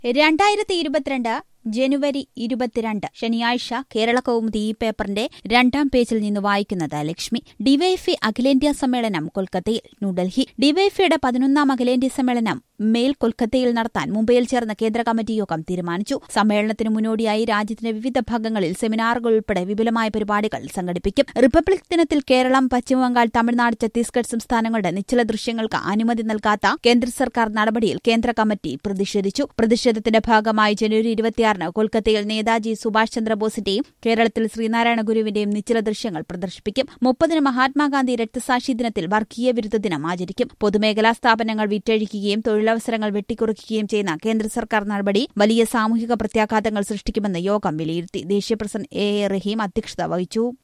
രണ്ടായിരത്തി ഇരുപത്തിരണ്ട് ജനുവരി ഇരുപത്തിരണ്ട് ശനിയാഴ്ച കേരള കൗമുദി ഈ പേപ്പറിന്റെ രണ്ടാം പേജിൽ നിന്ന് വായിക്കുന്നത് ലക്ഷ്മി ഡിവൈഎഫ്ഐ അഖിലേന്ത്യാ സമ്മേളനം കൊൽക്കത്തയിൽ ന്യൂഡൽഹി ഡിവൈഎഫ്ഐയുടെ പതിനൊന്നാം അഖിലേന്ത്യാ സമ്മേളനം മേൽ കൊൽക്കത്തയിൽ നടത്താൻ മുംബൈയിൽ ചേർന്ന കേന്ദ്ര കമ്മിറ്റി യോഗം തീരുമാനിച്ചു സമ്മേളനത്തിന് മുന്നോടിയായി രാജ്യത്തിന്റെ വിവിധ ഭാഗങ്ങളിൽ സെമിനാറുകൾ ഉൾപ്പെടെ വിപുലമായ പരിപാടികൾ സംഘടിപ്പിക്കും റിപ്പബ്ലിക് ദിനത്തിൽ കേരളം പശ്ചിമബംഗാൾ തമിഴ്നാട് ഛത്തീസ്ഗഡ് സംസ്ഥാനങ്ങളുടെ നിശ്ചല ദൃശ്യങ്ങൾക്ക് അനുമതി നൽകാത്ത കേന്ദ്ര സർക്കാർ നടപടിയിൽ കേന്ദ്ര കമ്മിറ്റി പ്രതിഷേധിച്ചു പ്രതിഷേധത്തിന്റെ ഭാഗമായി ജനുവരി ഇരുപത്തിയാറിന് കൊൽക്കത്തയിൽ നേതാജി സുഭാഷ് ചന്ദ്രബോസിന്റെയും കേരളത്തിൽ ശ്രീനാരായണ ഗുരുവിന്റെയും നിശ്ചല ദൃശ്യങ്ങൾ പ്രദർശിപ്പിക്കും മുപ്പതിന് മഹാത്മാഗാന്ധി രക്തസാക്ഷി ദിനത്തിൽ വർഗീയ വിരുദ്ധ ദിനം ആചരിക്കും പൊതുമേഖലാ സ്ഥാപനങ്ങൾ വിറ്റഴിക്കുകയും തൊഴിലവസരങ്ങൾ വെട്ടിക്കുറയ്ക്കുകയും ചെയ്യുന്ന കേന്ദ്ര സർക്കാർ നടപടി വലിയ സാമൂഹിക പ്രത്യാഘാതങ്ങൾ സൃഷ്ടിക്കുമെന്ന് യോഗം വിലയിരുത്തി ദേശീയ പ്രസിഡന്റ് എ എ റഹീം അധ്യക്ഷത വഹിച്ചു